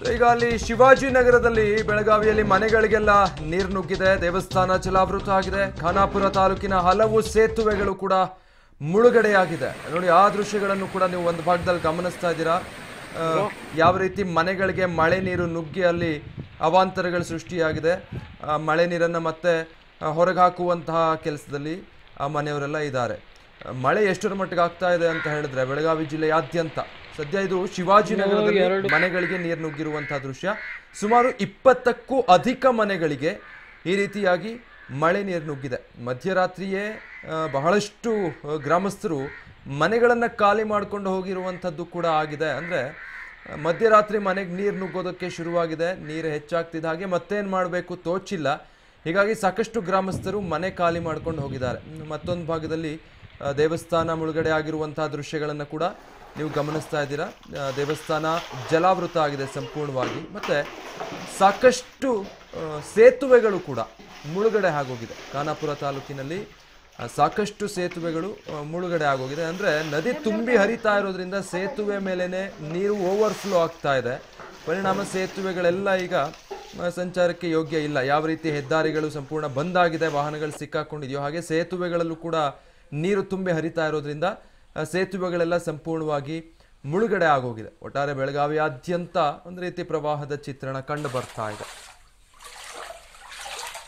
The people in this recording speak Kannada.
ಈಗ ಅಲ್ಲಿ ಶಿವಾಜಿನಗರದಲ್ಲಿ ಬೆಳಗಾವಿಯಲ್ಲಿ ಮನೆಗಳಿಗೆಲ್ಲ ನೀರು ನುಗ್ಗಿದೆ ದೇವಸ್ಥಾನ ಜಲಾವೃತ ಆಗಿದೆ ಖಾನಾಪುರ ತಾಲೂಕಿನ ಹಲವು ಸೇತುವೆಗಳು ಕೂಡ ಮುಳುಗಡೆಯಾಗಿದೆ ನೋಡಿ ಆ ದೃಶ್ಯಗಳನ್ನು ಕೂಡ ನೀವು ಒಂದು ಭಾಗದಲ್ಲಿ ಗಮನಿಸ್ತಾ ಇದ್ದೀರಾ ಆ, ಯಾವ ರೀತಿ ಮನೆಗಳಿಗೆ ಮಳೆ ನೀರು ನುಗ್ಗಿ ಅಲ್ಲಿ ಅವಾಂತರಗಳು ಸೃಷ್ಟಿಯಾಗಿದೆ ಆ, ಮಳೆ ನೀರನ್ನು ಮತ್ತೆ ಆ, ಹೊರಗೆ ಹಾಕುವಂತಹ ಕೆಲಸದಲ್ಲಿ ಆ ಮನೆಯವರೆಲ್ಲ ಇದ್ದಾರೆ ಆ, ಮಳೆ ಎಷ್ಟರ ಮಟ್ಟಿಗೆ ಆಗ್ತಾ ಇದೆ ಅಂತ ಹೇಳಿದ್ರೆ ಬೆಳಗಾವಿ ಜಿಲ್ಲೆಯಾದ್ಯಂತ ಸದ್ಯ ಇದು ಶಿವಾಜಿನಗರದಲ್ಲಿ ಮನೆಗಳಿಗೆ ನೀರು ನುಗ್ಗಿರುವಂತಹ ದೃಶ್ಯ ಸುಮಾರು ಇಪ್ಪತ್ತಕ್ಕೂ ಅಧಿಕ ಮನೆಗಳಿಗೆ ಈ ರೀತಿಯಾಗಿ ಮಳೆ ನೀರು ನುಗ್ಗಿದೆ ಮಧ್ಯರಾತ್ರಿಯೇ ಆ, ಬಹಳಷ್ಟು ಆ, ಗ್ರಾಮಸ್ಥರು ಮನೆಗಳನ್ನು ಖಾಲಿ ಮಾಡ್ಕೊಂಡು ಹೋಗಿರುವಂಥದ್ದು ಕೂಡ ಆಗಿದೆ ಅಂದರೆ ಮಧ್ಯರಾತ್ರಿ ಮನೆಗೆ ನೀರು ನುಗ್ಗೋದಕ್ಕೆ ಶುರುವಾಗಿದೆ ನೀರು ಹೆಚ್ಚಾಗ್ತಿದ್ದ ಹಾಗೆ ಮತ್ತೇನು ಮಾಡಬೇಕು ತೋಚಿಲ್ಲ ಹೀಗಾಗಿ ಸಾಕಷ್ಟು ಗ್ರಾಮಸ್ಥರು ಮನೆ ಖಾಲಿ ಮಾಡ್ಕೊಂಡು ಹೋಗಿದ್ದಾರೆ ಇನ್ನು ಮತ್ತೊಂದು ಭಾಗದಲ್ಲಿ ಆ, ದೇವಸ್ಥಾನ ಮುಳುಗಡೆ ಆಗಿರುವಂತಹ ದೃಶ್ಯಗಳನ್ನು ಕೂಡ ನೀವು ಗಮನಿಸ್ತಾ ಇದ್ದೀರಾ ಆ, ದೇವಸ್ಥಾನ ಜಲಾವೃತ ಆಗಿದೆ ಸಂಪೂರ್ಣವಾಗಿ ಮತ್ತೆ ಸಾಕಷ್ಟು ಆ, ಸೇತುವೆಗಳು ಕೂಡ ಮುಳುಗಡೆ ಆಗೋಗಿದೆ ಖಾನಾಪುರ ತಾಲೂಕಿನಲ್ಲಿ ಆ, ಸಾಕಷ್ಟು ಸೇತುವೆಗಳು ಆ, ಮುಳುಗಡೆ ಆಗೋಗಿದೆ ಅಂದ್ರೆ ನದಿ ತುಂಬಿ ಹರಿತಾ ಇರೋದ್ರಿಂದ ಸೇತುವೆ ಮೇಲೇನೆ ನೀರು ಓವರ್ಫ್ಲೋ ಆಗ್ತಾ ಇದೆ ಪರಿಣಾಮ ಸೇತುವೆಗಳೆಲ್ಲ ಈಗ ಆ, ಸಂಚಾರಕ್ಕೆ ಯೋಗ್ಯ ಇಲ್ಲ ಯಾವ ರೀತಿ ಹೆದ್ದಾರಿಗಳು ಸಂಪೂರ್ಣ ಬಂದ್ ಆಗಿದೆ ವಾಹನಗಳು ಸಿಕ್ಕಾಕೊಂಡಿದೆಯೋ ಹಾಗೆ ಸೇತುವೆಗಳಲ್ಲೂ ಕೂಡ ನೀರು ತುಂಬಿ ಹರಿತಾ ಇರೋದ್ರಿಂದ ಆ, ಸೇತುವೆಗಳೆಲ್ಲ ಸಂಪೂರ್ಣವಾಗಿ ಮುಳುಗಡೆ ಆಗೋಗಿದೆ ಒಟ್ಟಾರೆ ಬೆಳಗಾವಿಯಾದ್ಯಂತ ಒಂದು ರೀತಿ ಪ್ರವಾಹದ ಚಿತ್ರಣ ಕಂಡು ಬರ್ತಾ ಇದೆ